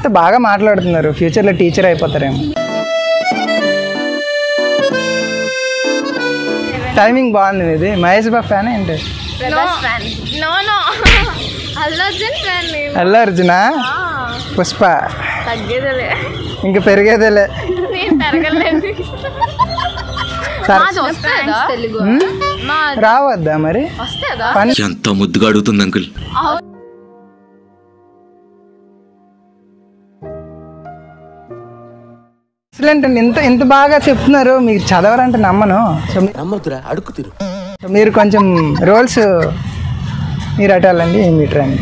అయితే బాగా మాట్లాడుతున్నారు ఫ్యూచర్లో టీచర్ అయిపోతారేమో టైమింగ్ బాగుంది ఇది మహేష్ బాబు ఫ్యాన్ ఏంటి no no Allu Arjun fan నేను అల్లు అర్జునా పుష్ప తగ్గేదలే ఇంక పెరిగేదేలే నేను పెరగలేదు సరే మాది వస్తుందా తెలుగు హ్మ్? మా రావద్దా మరి వస్తుందా పని ఎంత ముద్దుగా అడుగుతుంది అంకుల్ ఎక్సలెంట్ అండి ఇంత ఇంత బాగా చెప్తున్నారు మీకు చదవరంటే నమ్మను సో మీ- నమ్మొద్దురా అడుగు తిరు సో మీరు కొంచెం రోల్స్ మీరు అటాలండి మీరు రండి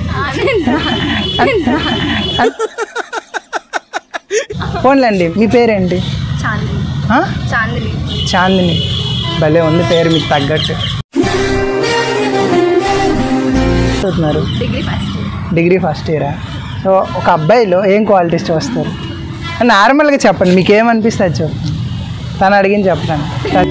ఫోన్లండి మీ పేరేంటి చాందిని ఆ? చాందిని చాందిని భలే ఉంది పేరు మీకు తగ్గట్టు చదువుతున్నారు డిగ్రీ ఫస్ట్ డిగ్రీ ఫస్ట్ ఇయరా సో ఒక అబ్బాయిలో ఏం క్వాలిటీస్ చూస్తారు నార్మల్గా చెప్పండి మీకు ఏమనిపిస్తే అది చెప్పండి తను అడిగింది చెప్తాను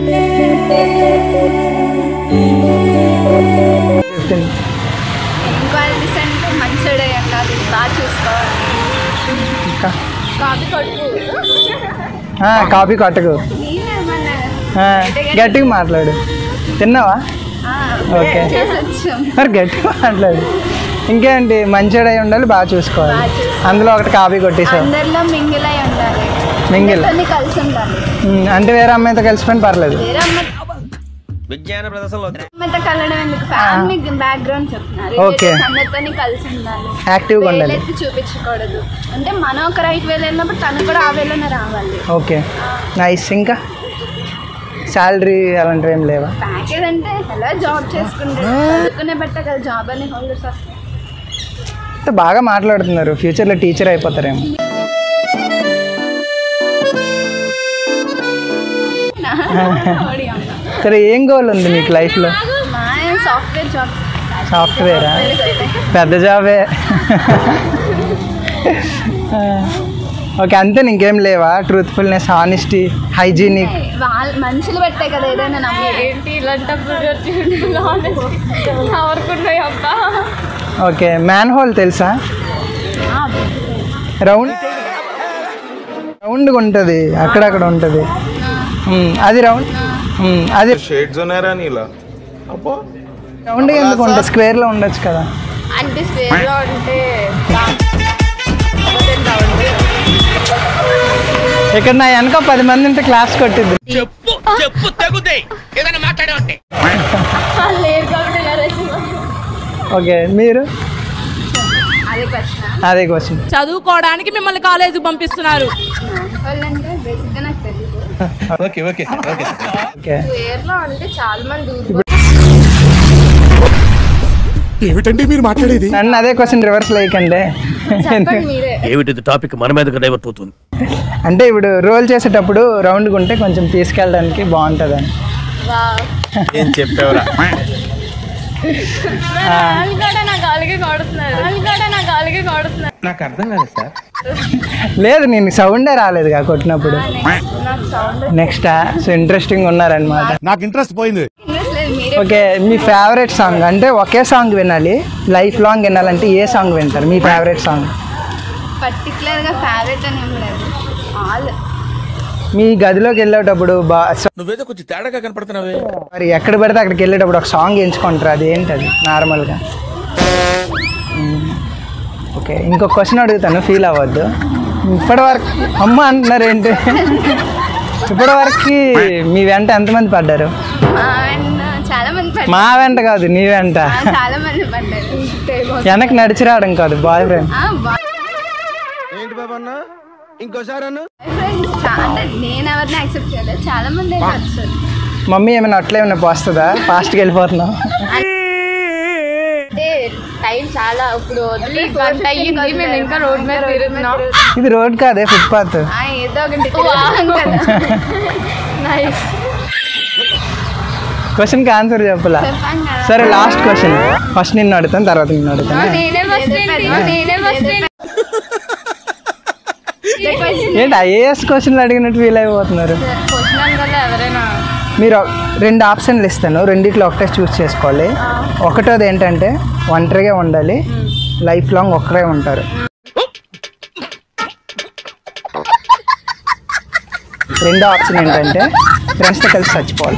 చెప్తుంది ఏం క్వాలిటీస్ అంటే మంచోడే ఉండాలి బాగా చూసుకోవాలి ఇంకా కాపీ కొట్టు ఆ, కాపీ కొట్టకు నేనేమన్నా ఆ, గట్టిగా మాట్లాడు తిన్నావా ఓకే చేసి వచ్చాం మరి గట్టిగా మాట్లాడు ఇంకేంటి మంచిడై ఉండాలి బాగా చూసుకోవాలి అందులో ఒకటి కాపీ కొట్టేసావు అందరిలో మింగిల్ అయి ఉండాలి మింగిల్ అందరితోని కలిసి ఉండాలి ఉమ్, అంటే వేరే అమ్మాయితో కలిసిపోయిన పర్లేదు వేరే అమ్మాయి విజ్ఞాన ప్రదర్శనలో అమ్మాయితో కలవడం ఎందుకు ఫ్యామిలీ బ్యాక్గ్రౌండ్ చెప్తున్నారు Okay. Relatives అందరితోని కలిసి ఉండాలి యాక్టివ్గా ఉండాలి వేలెత్తి చూపించకూడదు అంటే మనం ఒక రైట్ వేలు వెళ్ళినప్పుడు తను కూడా ఆ వేలోనే రావాలి ఓకే నైస్ ఇంకా శాలరీ అలాంటివి ఏం లేవా ప్యాకేజ్ అంటే ఎలా జాబ్ చేసుకుంటే చదువుకునే బట్ట కదా జాబ్ అని హోల్డర్స్ వస్తాయి అయితే బాగా మాట్లాడుతున్నారు ఫ్యూచర్లో టీచర్ అయిపోతారేమో ఓడి అమ్మ. సరే ఏం గోల్ ఉంది మీకు లైఫ్లో మా సాఫ్ట్వేర్ జాబ్ సాఫ్ట్వేరా పెద్ద జాబే ఓకే అంతే ఇంకేం లేవా ట్రూత్ఫుల్నెస్ హానెస్టీ హైజీనిక్ వాళ్ళ మనుషులు పెట్టే కదా ఏదైనా నమ్మి ఏంటి ఇలాంటప్పుడు ఎవరుకున్నాయి అబ్బా ఓకే మ్యాన్ హోల్ తెలుసా రౌండ్ రౌండ్గా ఉంటుంది అక్కడక్కడ ఉంటుంది ఉమ్, అది రౌండ్ ఉమ్, అది షేడ్స్ ఉన్నారా నీలా అబ్బో రౌండ్గా ఎందుకు ఉంటుంది స్క్వేర్లో ఉండొచ్చు కదా అంటే స్పేర్లో అంటే ఇక్కడ నా వెనక పది మంది ఉంటే క్లాస్ కొట్టింది చెప్పు చెప్పు తగుదే ఏదైనా మాట్లాడే ఉంటే లేరు కాబట్టి ఇలా రాసిన. ఓకే మీరు అదే ప్రశ్న అదే క్వశ్చన్ చదువుకోవడానికి మిమ్మల్ని కాలేజీ పంపిస్తున్నారు వాళ్ళంటే బేసిక్గా నాకు తెలియదు ఓకే ఓకే ఓకే ఓకే స్క్వేర్లో అంటే చాలా మంది ఊరు ఏమిటండి మీరు మాట్లాడేది నన్ను అదే క్వశ్చన్ రివర్స్ లేకండి చెప్పండి మీరే ఏమిటిది టాపిక్ మన మీదకి డైవర్ట్ అవుతుంది అంటే ఇప్పుడు రోల్ చేసేటప్పుడు రౌండ్గా ఉంటే కొంచెం తీసుకెళ్ళడానికి బాగుంటుందని వావ్. ఏం చెప్పావురా వాళ్ళు కూడా నా గాలికి కొడుతున్నారు వాళ్ళు కూడా నా గాలికి కొడుతున్నారు నాకు అర్థం కాదు సార్ లేదు నేను సౌండే రాలేదుగా కొట్టినప్పుడు నాకు సౌండ్ నెక్స్ట్ సో ఇంట్రెస్టింగ్ ఉన్నారనమాట నాకు ఇంట్రెస్ట్ పోయింది ఇంట్రెస్ట్ లేదు మీరే ఓకే మీ ఫేవరెట్ సాంగ్ అంటే ఒకే సాంగ్ వినాలి లైఫ్ లాంగ్ వినాలంటే ఏ సాంగ్ వింటారు మీ ఫేవరెట్ సాంగ్ పర్టికులర్గా ఫేవరెట్ అని ఏం లేదు ఆల్ మీ గదిలోకి వెళ్ళేటప్పుడు బా నువ్వేదో కొంచెం తేడాగా కనపడుతున్నావే మరి ఎక్కడ పడితే అక్కడికి వెళ్ళేటప్పుడు ఒక సాంగ్ ఎంచుకుంటారు అది ఏంటది నార్మల్గా ఓకే ఇంకొక క్వశ్చన్ అడుగుతాను ఫీల్ అవ్వద్దు ఇప్పటి వరకు అమ్మ అంటున్నారు ఏంటి ఇప్పటి వరకు మీ వెంట ఎంతమంది పడ్డారు అండ్ చాలా మంది పడ్డారు. మా వెంట కాదు నీ వెంట ఆ, చాలా మంది పడ్డారు వెనక్కి నడిచి రావడం కాదు బాయ్ ఫ్రెండ్ ఆ, బాయ్ ఏంటి బాబా అన్న ఇంకోసారి అన్న ఫ్రెండ్స్ చా- అంటే నేను ఎవరిని యాక్సెప్ట్ చేయలేదు చాలా మంది అయితే వచ్చారు మమ్మీ ఏమైనా అట్లా ఏమైనా పోస్తుందా ఫాస్ట్కి వెళ్ళిపోతున్నావు అంటే టైం చాలా ఇప్పుడు వదిలి గంట అయ్యింది మేము ఇంకా రోడ్ మీద తిరుగుతున్నాం ఇది రోడ్ కాదే ఫుట్పాత్ ఆ, ఏదో ఒకటి తిరుగుతున్నాం కదా నైస్ క్వశ్చన్కి ఆన్సర్ చెప్పలా చెప్పండి కదా. సరే లాస్ట్ క్వశ్చన్ ఫస్ట్ నిన్ను అడుగుతాను తర్వాత నిన్ను అడుగుతాను నేనే ఫస్ట్ నేనే ఫస్ట్ ఏంటి ఐఏఎస్ క్వశ్చన్లు అడిగినట్టు ఫీల్ అయిపోతున్నారు క్వశ్చన్ కదా ఎవరైనా మీరు రెండు ఆప్షన్లు ఇస్తాను రెండిట్లో ఒకటే చూస్ చేసుకోవాలి ఒకటోది ఏంటంటే ఒంటరిగా ఉండాలి లైఫ్ లాంగ్ ఒక్కరే ఉంటారు రెండో ఆప్షన్ ఏంటంటే ఫ్రెండ్స్తో కలిసి చచ్చిపోవాలి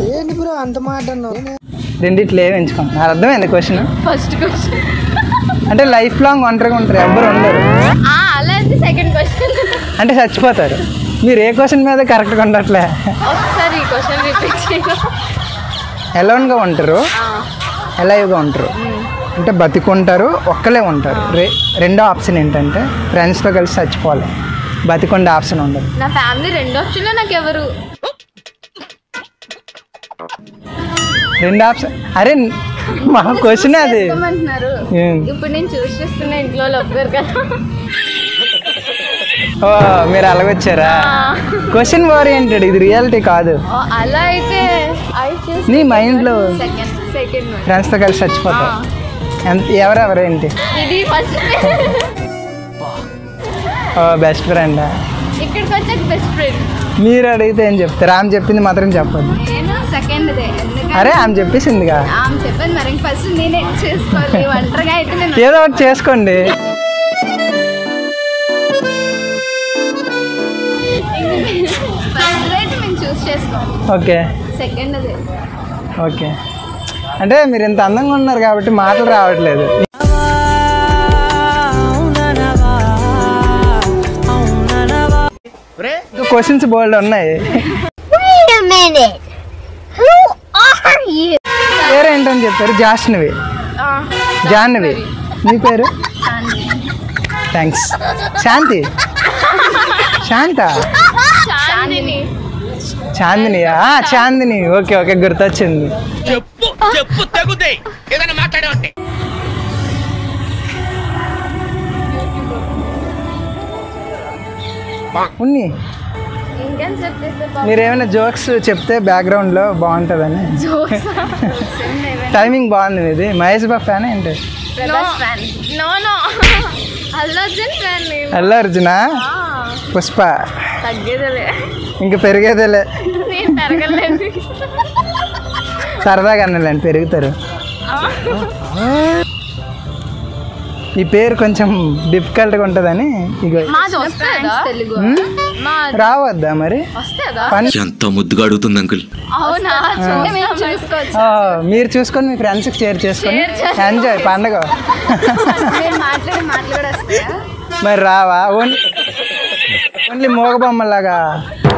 రెండిట్లో ఏమి ఎంచుకుంటున్నారు అర్థమైంది క్వశ్చన్ ఫస్ట్ క్వశ్చన్ అంటే లైఫ్ లాంగ్ ఒంటరిగా ఉంటారు ఎవ్వరు ఉండరు అలా అయితే సెకండ్ క్వశ్చన్ అంటే చచ్చిపోతారు మీరు ఏ క్వశ్చన్ మీద కరెక్ట్గా ఉండట్లే ఒకసారి ఈ క్వశ్చన్ రిపీట్ చేయను ఎలోన్గా ఉంటారు ఎలైవ్గా ఉంటారు అంటే బతికుంటారు ఒక్కలే ఉంటారు రె రెండో ఆప్షన్ ఏంటంటే ఫ్రెండ్స్తో కలిసి చచ్చిపోవాలి బతికొండే ఆప్షన్ ఉండదు నా ఫ్యామిలీ రెండు ఆప్షన్లో నాకు ఎవరు రెండు ఆప్షన్ అరే మా క్వశ్చన్ అది అంటున్నారు ఏం? ఇప్పుడు నేను చూస్ చేసుకున్న ఇంట్లో వాళ్ళు ఒప్పుకోరు కదా ఓ మీరు అలాగొచ్చారా క్వశ్చన్ ఓరియంటెడ్ ఇది రియాలిటీ కాదు ఓ, అలా అయితే ఐ చూస్ నీ మైండ్లో సెకండ్ సెకండ్ వన్ ఫ్రెండ్స్తో కలిసి చచ్చిపోతావు ఎంత ఎవరెవరేంటి ఇది ఫస్ట్ ఓ బెస్ట్ ఫ్రెండ్ ఇక్కడికి వచ్చాక బెస్ట్ ఫ్రెండ్ మీరు అడిగితే ఏం చెప్తారు ఆమె చెప్పింది మాత్రం చెప్పొద్దు నేను సెకండ్ దే ఎందుకంటే అరే ఆమె చెప్పేసిందిగా ఆమె చెప్పాను మరి ఫస్ట్ నేనే చేసుకోవాలి ఒంటరిగా అయితే నేను ఏదో ఒకటి చేసుకోండి ఫస్ట్ అయితే మేము చూస్ చేసుకోవాలి ఓకే సెకండ్ అదే ఓకే అంటే మీరు ఇంత అందంగా ఉన్నారు కాబట్టి మాటలు రావట్లేదు క్వశ్చన్స్ బోల్డ్ ఉన్నాయి Wait a minute. Who are you? పేరు ఏంటని చెప్పారు జాష్నవి జాహ్నవి మీ పేరు థ్యాంక్స్ శాంతి శాంత చాందిని చాందిని ఆ, చాందిని ఓకే ఓకే గుర్తొచ్చింది ఉన్ని ఇంకేం చెప్పేస్తే మీరు ఏమైనా జోక్స్ చెప్తే బ్యాక్గ్రౌండ్లో బాగుంటుందని జోక్స్ టైమింగ్ బాగుంది ఇది మహేష్ బాబు ఫ్యాన్ ఏంటి no no Allu Arjun fan నేను అల్లు అర్జున పుష్ప తగ్గేదలే ఇంక పెరిగేదేలే నేను పెరగలేదు సరదాగా అన్నలేండి పెరుగుతారు ఈ పేరు కొంచెం డిఫికల్ట్గా ఉంటుందని ఇక మాది వస్తుందా తెలుగు మా రావద్దా మరి వస్తుందా పని ఎంత ముద్దుగా అడుగుతుంది అంకుల్ అవునా చూస్తే మేము చూసుకోవచ్చు ఆ, మీరు చూసుకొని మీ ఫ్రెండ్స్కి షేర్ చేసుకొని ఎంజాయ్ పండగ మీరు మాట్లాడే మాటలు కూడా వస్తాయా మరి రావా ఓన్లీ ఓన్లీ మూగ బొమ్మలాగా